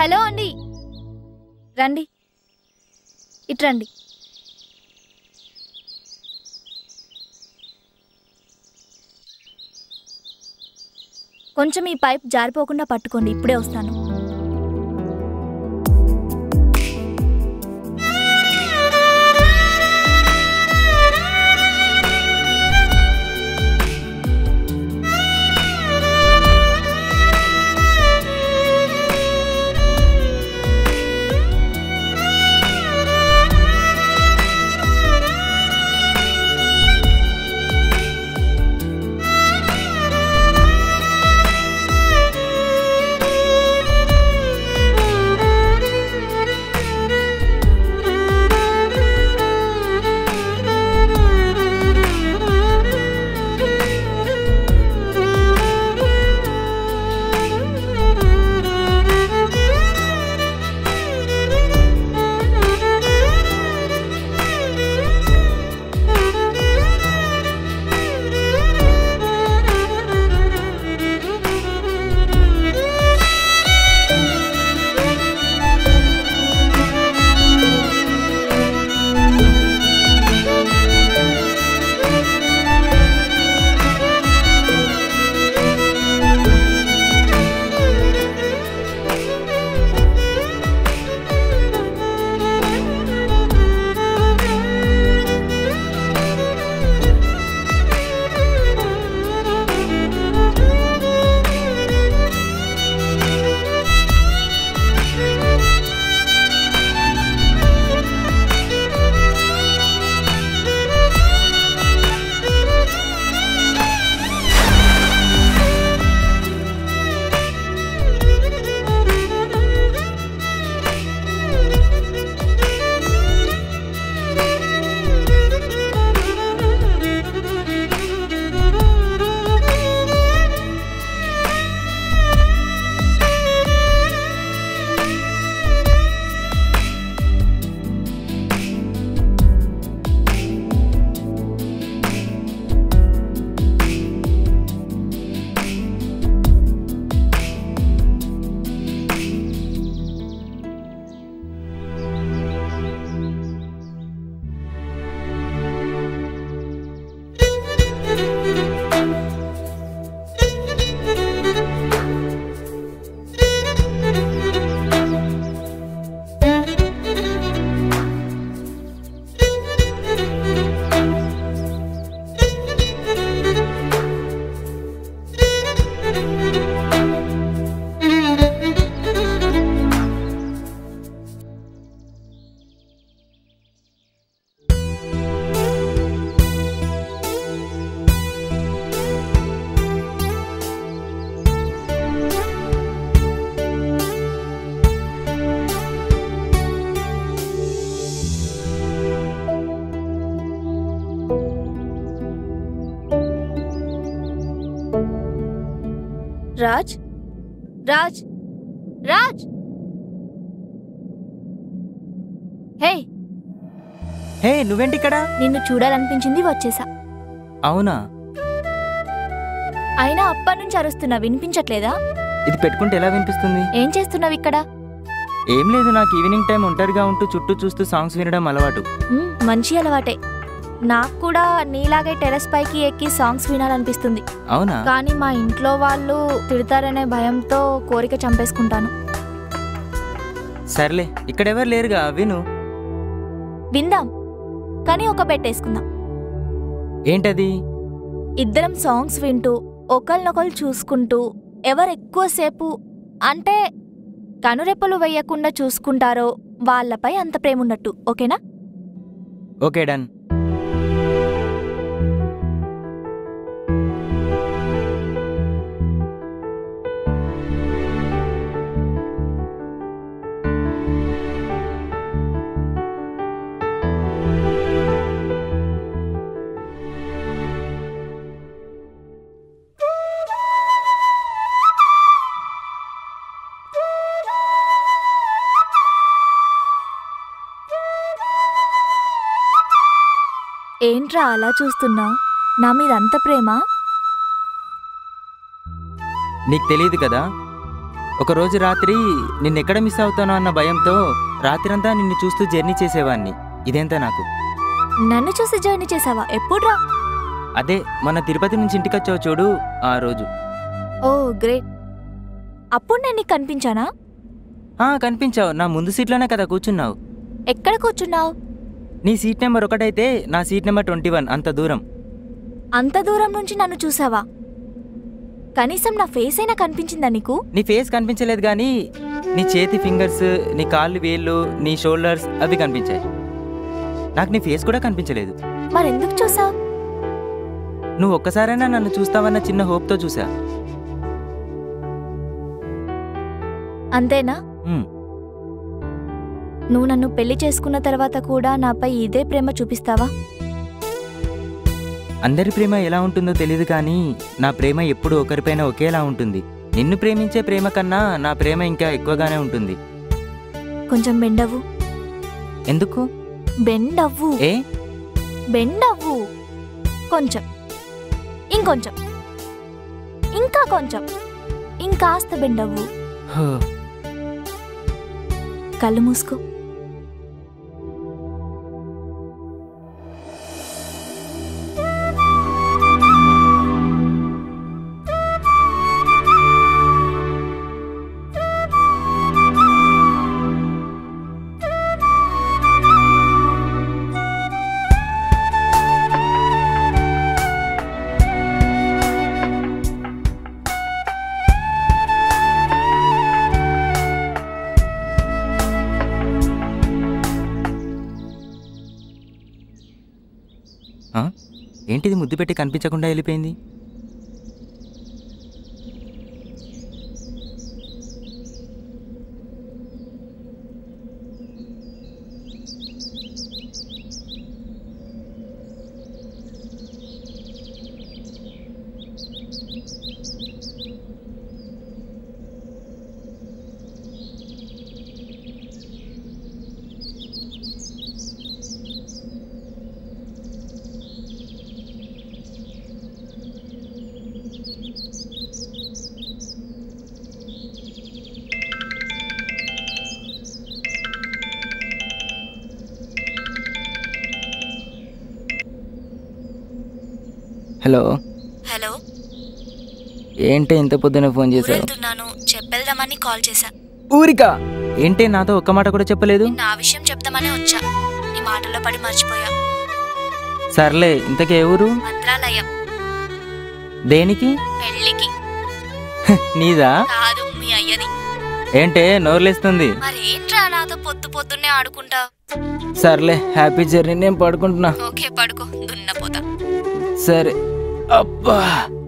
Hello అండి రండి ఇట్రండి కొంచెం ఈ పైప్ జారిపోకుండా పట్టుకోండి ఇప్పుడే వస్తాను రాజ్ రాజ్ రాజ్ హే హే నువ్వేంటి ఇక్కడ నిన్ను చూడాలనిపించింది వచ్చేసా అవునా అయినా అప్పటి నుంచి అరుస్తున్నా వినిపించట్లేదా ఇది పెట్టుకుంటే ఎలా వినిపిస్తుంది ఏం చేస్తున్నావు ఇక్కడ ఏం లేదు నాకు ఈవినింగ్ టైం ఒంటరిగా ఉంటూ చుట్టూ చూస్తూ సాంగ్స్ వినడం అలవాటు మ్, మంచి అలవాటే నాకు కూడా నీలాగే టెరెస్ పైకి ఎక్కి సాంగ్స్ వినాలనిపిస్తుంది అవునా కానీ మా ఇంట్లో వాళ్ళు తిడతారనే భయంతో కోరిక చంపేసుకుంటాను సర్లే ఇక్కడెవరు లేరుగా విను విందాం కానీ ఒక పెట్టేసుకుందాం ఏంటది ఇద్దరం సాంగ్స్ వింటూ ఒకరినొకరు చూసుకుంటూ ఎవరు ఎక్కువసేపు అంటే కనురెప్పలు వేయకుండా చూసుకుంటారో వాళ్ళపై అంత ప్రేమ ఉన్నట్టు ఓకేనా ఓకే డన్ ఏంట్రా అలా చూస్తున్నా నా మీద అంత ప్రేమ నీకు తెలియదు కదా ఒకరోజు రాత్రి నిన్నెక్కడ మిస్ అవుతానో అన్న భయంతో రాత్రంతా నిన్ను చూస్తూ జర్నీ చేసేవాడిని ఇదేంతా నాకు నన్ను చూసి జర్నీ చేసావా ఎప్పుడు రా అదే మన తిరుపతి నుంచి ఇంటికి వచ్చావు చూడు ఆ రోజు ఓ గ్రేట్ అప్పుడు నేను నీకు కనిపించానా ఆ కనిపించావు నా ముందు సీట్లోనే కదా కూర్చున్నావు ఎక్కడ కూర్చున్నావు నీ సీట్ నెంబర్ ఒకటైతే నా సీట్ నెంబర్ ట్వంటీ వన్ అంత దూరం అంత దూరం నుంచి నన్ను చూసావా కనీసం నా ఫేస్ అయినా కనిపించిందా నీకు నీ ఫేస్ కనిపించలేదు కానీ నీ చేతి ఫింగర్స్ నీ కాళ్ళు వేళ్ళు నీ షోల్డర్స్ అవి కనిపించాయి నాకు నీ ఫేస్ కూడా కనిపించలేదు మరెందుకు చూసావు నువ్వు ఒక్కసారైనా నన్ను చూస్తావన్న చిన్న హోప్తో చూసా అంతేనా ఉమ్, నువ్వు నన్ను పెళ్లి చేసుకున్న తర్వాత కూడా నాపై ఇదే ప్రేమ చూపిస్తావా అందరి ప్రేమ ఎలా ఉంటుందో తెలియదు కానీ నా ప్రేమ ఎప్పుడూ ఒకరిపైన ఒకేలా ఉంటుంది నిన్ను ప్రేమించే ప్రేమ కన్నా నా ప్రేమ ఇంకా ఎక్కువగానే ఉంటుంది కొంచెం బెండవ్వు ఎందుకు బెండవ్వు ఏ బెండవ్వు కొంచెం ఇంకొంచెం ఇంకా కొంచెం ఇంకాస్త బెండవ్వు హో, కళ్ళు మూసుకో ఆ? ఏంటిది ముద్దు పెట్టి కనిపించకుండా వెళ్ళిపోయింది హలో హలో ఏంటి ఇంత పొద్దున ఫోన్ చేశావు వెళ్తున్నాను చెప్పెళ్దామని కాల్ చేశా ఊరికా ఏంటి నాతో ఒక్క మాట కూడా చెప్పలేదు నా విషయం చెప్తామని వచ్చా నీ మాటల్లో పడి మర్చిపోయా సర్లే ఇంతకే ఊరు మంత్రాలయం దేనికి పెళ్ళికి నీదా కాదు మీ అయ్యది ఏంటే నోర్లేస్తుంది మరేంట్రా నాతో పొద్దు పొద్దున్నే ఆడుకుంటా సర్లే హ్యాపీ జర్నీ నేను పడుకుంటున్నా ఓకే పడుకో దున్నపోతా సరే అబ్బా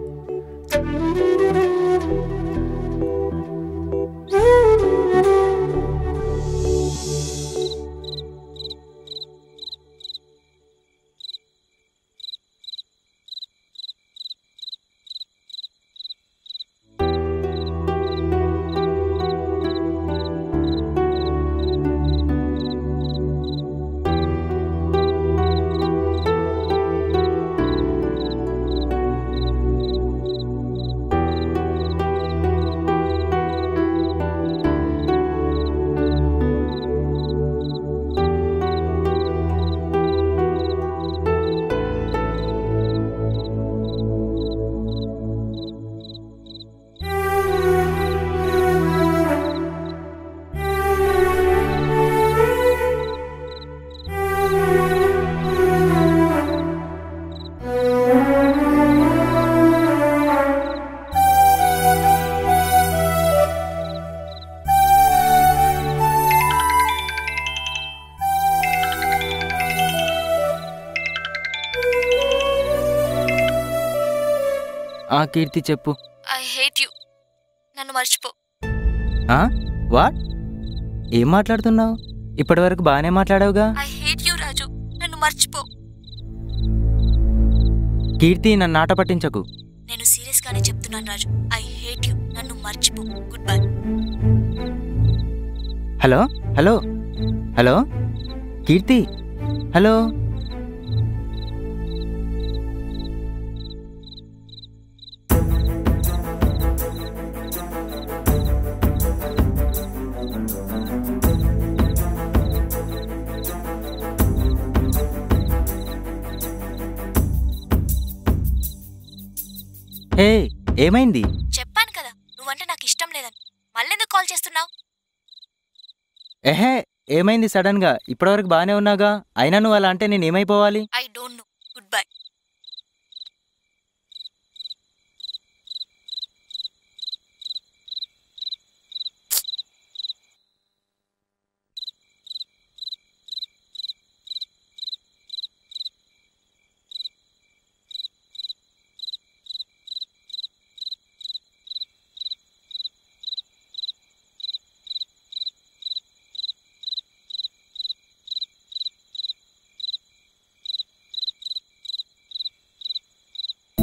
ఆ కీర్తి చెప్పు ఐ హేట్ యు నన్ను మర్చిపో ఆ వాట్ ఏం మాట్లాడుతున్నావు ఇప్పటివరకు బాగానే మాట్లాడావుగా ఐ హేట్ యు రాజు నన్ను మర్చిపో కీర్తి నన్ను ఆట పట్టించకు నేను సీరియస్ గానే చెప్తున్నాను రాజు ఐ హేట్ యు నన్ను మర్చిపో good bye hello hello hello Keerthi hello hey ఏమైంది చెప్పాను కదా నువ్వంటే నాకు ఇష్టం లేదని మళ్ళెందుకు కాల్ చేస్తున్నావు ఎహే ఏమైంది సడన్గా ఇప్పటివరకు బాగానే ఉన్నాగా అయినా నువ్వు అలా అంటే నేను ఏమైపోవాలి ఐ డోంట్ నో